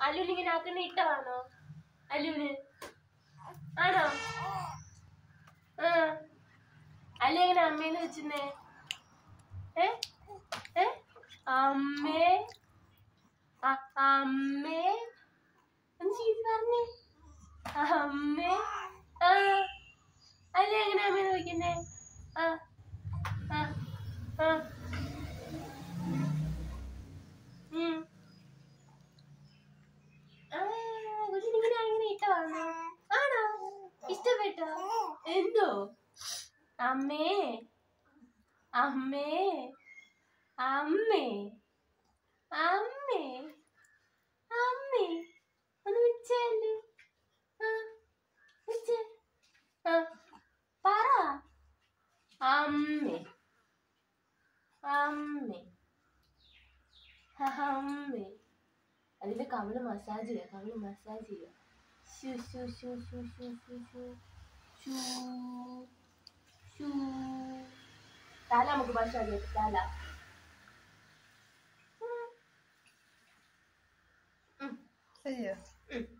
അലുവിന് ഇങ്ങനെ ആക്കുന്ന ഇട്ടമാണോ അലുവിന് ആണോ ആ അല്ലു എങ്ങനെ അമ്മേന്ന് വെച്ചിരുന്നേ ഏ ഏ അമ്മേ അ- അമ്മേ ഒന്ന് ചെയ്ത് പറഞ്ഞേ അമ്മേ ആ അല്ല എങ്ങനെ അമ്മേന്ന് വിളിക്കുന്നേ ആ ആ ആ ഉം. ആ, കൊച്ചിനിങ്ങനെ ഇങ്ങനെ ഇട്ടതാണോ? ആണോ ഇഷ്ടപ്പെട്ടോ എന്തോ അമ്മേ അമ്മേ അമ്മേ അമ്മേ അമ്മേ ഒന്ന് വിളിച്ചല്ലേ ആ വിളിച്ചേ ആ പറ അമ്മേ അമ്മേ അമ്മേ അതിന്റെ കവിള് മസാജ് ചെയ്യാം കവിള് മസാജ് ചെയ്യാം ഷു ഷു ഷു ഷു ഷു ഷു ഷു ഷൂ ഷൂ തല നമുക്ക് മസാജ് ചെയ്യാം തല ഉം. ഉം. ശരിയോ ഉം.